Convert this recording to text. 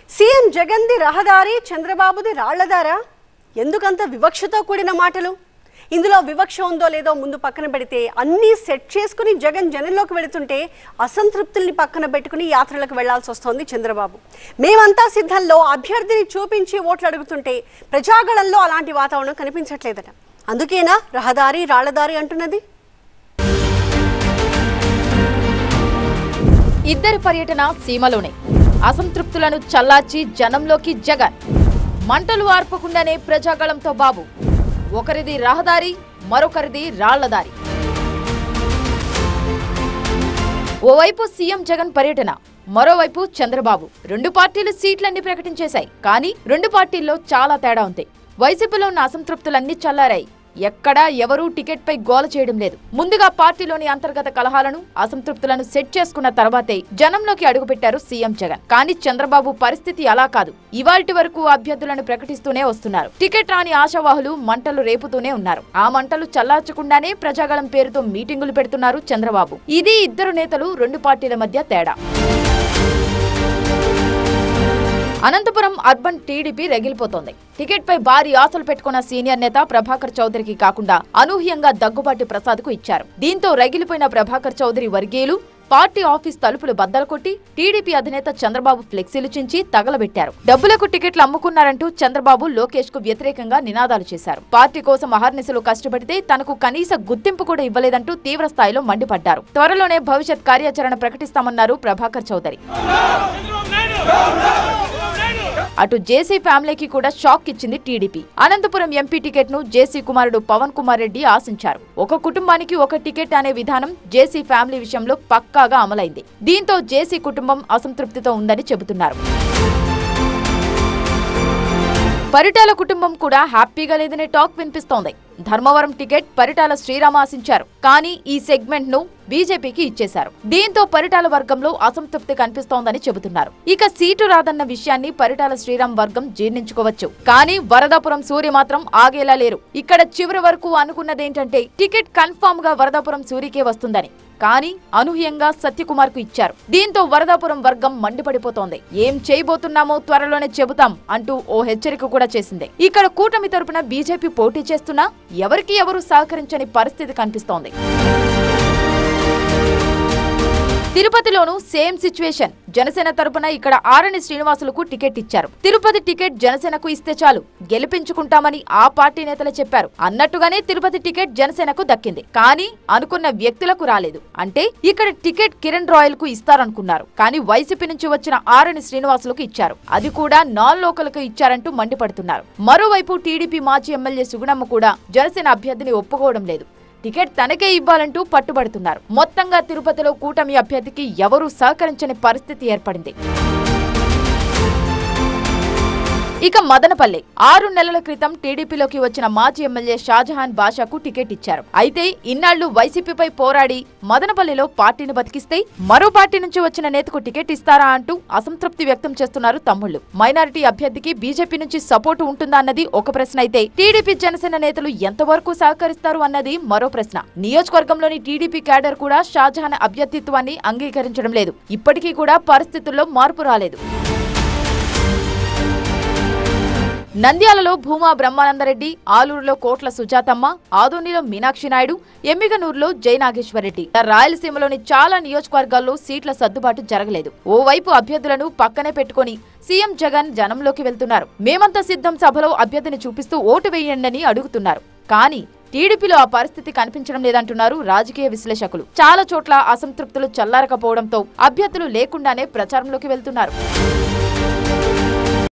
CM జగన్ది రహదారి చంద్రబాబుది రాళ్లదారా ఎందుకంత వివక్షతో కూడిన మాటలు ఇందులో వివక్ష ఉందో లేదో ముందు పక్కన పెడితే అన్నీ సెట్ చేసుకుని జగన్ జనంలోకి వెళుతుంటే అసంతృప్తుల్ని పక్కన పెట్టుకుని యాత్రలకు వెళ్లాల్సి వస్తోంది చంద్రబాబు మేమంతా సిద్ధంలో అభ్యర్థిని చూపించి ఓట్లు అడుగుతుంటే ప్రజాగళంలో అలాంటి వాతావరణం కనిపించట్లేదట అందుకేనా రహదారి రాళ్లదారి అంటున్నది ఇద్దరి పర్యటన సీమలోనే అసంతృప్తులను చల్లార్చి జనంలోకి జగన్ మంటలు ఆర్పకుండానే ప్రజాగళంతో బాబు ఒకరిది రహదారి మరొకరిది రాళ్లదారి ఓవైపు సీఎం జగన్ పర్యటన మరోవైపు చంద్రబాబు రెండు పార్టీలు సీట్లన్నీ ప్రకటించేశాయి కానీ రెండు పార్టీల్లో చాలా తేడా ఉంది వైసీపీలో ఉన్న అసంతృప్తులన్నీ చల్లారాయి ఎక్కడా ఎవరూ టికెట్ పై గోల చేయడం లేదు ముందుగా పార్టీలోని అంతర్గత కలహాలను అసంతృప్తులను సెట్ చేసుకున్న తర్వాతే జనంలోకి అడుగుపెట్టారు సీఎం జగన్ కానీ చంద్రబాబు పరిస్థితి అలా కాదు ఇవాల్టి వరకు అభ్యర్థులను ప్రకటిస్తూనే వస్తున్నారు టికెట్ రాని ఆశావాహులు మంటలు రేపుతూనే ఉన్నారు ఆ మంటలు చల్లార్చకుండానే ప్రజాగళం పేరుతో మీటింగులు పెడుతున్నారు చంద్రబాబు ఇది ఇద్దరు నేతలు రెండు పార్టీల మధ్య తేడా అనంతపురం అర్బన్ టీడీపీ రగిలిపోతోంది టికెట్ పై భారీ ఆశలు పెట్టుకున్న సీనియర్ నేత ప్రభాకర్ చౌదరికి కాకుండా అనూహ్యంగా దగ్గుబాటి ప్రసాద్ కు ఇచ్చారు దీంతో రగిలిపోయిన ప్రభాకర్ చౌదరి వర్గీయులు పార్టీ ఆఫీస్ తలుపులు బద్దలు కొట్టి టీడీపీ అధినేత చంద్రబాబు ఫ్లెక్సీలు చించి తగలబెట్టారు డబ్బులకు టికెట్లు అమ్ముకున్నారంటూ చంద్రబాబు లోకేష్ కు వ్యతిరేకంగా నినాదాలు చేశారు పార్టీ కోసం అహర్నిశలు కష్టపడితే తనకు కనీస గుర్తింపు కూడా ఇవ్వలేదంటూ తీవ్ర స్థాయిలో మండిపడ్డారు త్వరలోనే భవిష్యత్ కార్యాచరణ ప్రకటిస్తామన్నారు ప్రభాకర్ చౌదరి అటు జేసీ ఫ్యామిలీకి కూడా షాక్ ఇచ్చింది టీడీపీ అనంతపురం ఎంపీ టికెట్ ను జేసీ కుమారుడు పవన్ కుమార్ రెడ్డి ఆశించారు ఒక కుటుంబానికి ఒక టికెట్ అనే విధానం జేసీ ఫ్యామిలీ విషయంలో పక్కాగా అమలైంది దీంతో జేసీ కుటుంబం అసంతృప్తితో ఉందని చెబుతున్నారు పరిటాల కుటుంబం కూడా హ్యాపీగా లేదనే టాక్ వినిపిస్తోంది ధర్మవరం టికెట్ పరిటాల శ్రీరామ ఆశించారు కానీ ఈ సెగ్మెంట్ ను బీజేపీకి ఇచ్చేశారు దీంతో పరిటాల వర్గంలో అసంతృప్తి కనిపిస్తోందని చెబుతున్నారు ఇక సీటు రాదన్న విషయాన్ని పరిటాల శ్రీరామ్ వర్గం జీర్ణించుకోవచ్చు కానీ వరదాపురం సూర్య మాత్రం ఆగేలా లేరు ఇక్కడ చివరి వరకు అనుకున్నదేంటంటే టికెట్ కన్ఫామ్ గా వరదాపురం సూర్యకే వస్తుందని కానీ అనూహ్యంగా సత్యకుమార్ కు ఇచ్చారు దీంతో వరదాపురం వర్గం మండిపడిపోతోంది ఏం చేయబోతున్నామో త్వరలోనే చెబుతాం అంటూ ఓ హెచ్చరిక కూడా చేసింది ఇక్కడ కూటమి తరపున బీజేపీ పోటీ చేస్తున్నా ఎవరికి ఎవరు సహకరించని పరిస్థితి కనిపిస్తోంది తిరుపతిలోనూ సేమ్ సిచ్యువేషన్ జనసేన తరపున ఇక్కడ ఆరణి శ్రీనివాసులకు టికెట్ ఇచ్చారు తిరుపతి టికెట్ జనసేనకు ఇస్తే చాలు గెలిపించుకుంటామని ఆ పార్టీ నేతలు చెప్పారు అన్నట్టుగానే తిరుపతి టికెట్ జనసేనకు దక్కింది కానీ అనుకున్న వ్యక్తులకు రాలేదు అంటే ఇక్కడ టికెట్ కిరణ్ రాయల్ కు ఇస్తారనుకున్నారు కానీ వైసీపీ నుంచి వచ్చిన ఆరణి శ్రీనివాసులకు ఇచ్చారు అది కూడా నాన్ లోకల్కు ఇచ్చారంటూ మండిపడుతున్నారు మరోవైపు టీడీపీ మాజీ ఎమ్మెల్యే సుగుణమ్మ కూడా జనసేన అభ్యర్థిని ఒప్పుకోవడం లేదు టికెట్ తనకే ఇవ్వాలంటూ పట్టుబడుతున్నారు మొత్తంగా తిరుపతిలో కూటమి అభ్యర్థికి ఎవరూ సహకరించని పరిస్థితి ఏర్పడింది ఇక మదనపల్లి ఆరు నెలల క్రితం టీడీపీలోకి వచ్చిన మాజీ ఎమ్మెల్యే షాజహాన్ బాషాకు టికెట్ ఇచ్చారు అయితే ఇన్నాళ్లు వైసీపీపై పోరాడి మదనపల్లిలో పార్టీని బతికిస్తే మరో పార్టీ నుంచి వచ్చిన నేతకు టికెట్ ఇస్తారా అంటూ అసంతృప్తి వ్యక్తం చేస్తున్నారు తమ్ముళ్లు మైనారిటీ అభ్యర్థికి బీజేపీ నుంచి సపోర్టు ఉంటుందా అన్నది ఒక ప్రశ్న అయితే టీడీపీ జనసేన నేతలు ఎంతవరకు సహకరిస్తారు అన్నది మరో ప్రశ్న నియోజకవర్గంలోని టీడీపీ క్యాడర్ కూడా షాజహాన్ అభ్యర్థిత్వాన్ని అంగీకరించడం లేదు ఇప్పటికీ కూడా పరిస్థితుల్లో మార్పు రాలేదు నంద్యాలలో భూమా బ్రహ్మానందరెడ్డి ఆలూరులో కోట్ల సుజాతమ్మ ఆదోనిలో మీనాక్షి నాయుడు ఎమ్మిగనూరులో జయనాగేశ్వరరెడ్డి రాయలసీమలోని చాలా నియోజకవర్గాల్లో సీట్ల సర్దుబాటు జరగలేదు ఓవైపు అభ్యర్థులను పక్కనే పెట్టుకొని సీఎం జగన్ జనంలోకి వెళ్తున్నారు మేమంతా సిద్ధం సభలో అభ్యర్థిని చూపిస్తూ ఓటు వేయండి అడుగుతున్నారు కానీ టీడీపీలో ఆ పరిస్థితి కనిపించడం లేదంటున్నారు రాజకీయ విశ్లేషకులు చాలా చోట్ల అసంతృప్తులు చల్లారకపోవడంతో అభ్యర్థులు లేకుండానే ప్రచారంలోకి వెళ్తున్నారు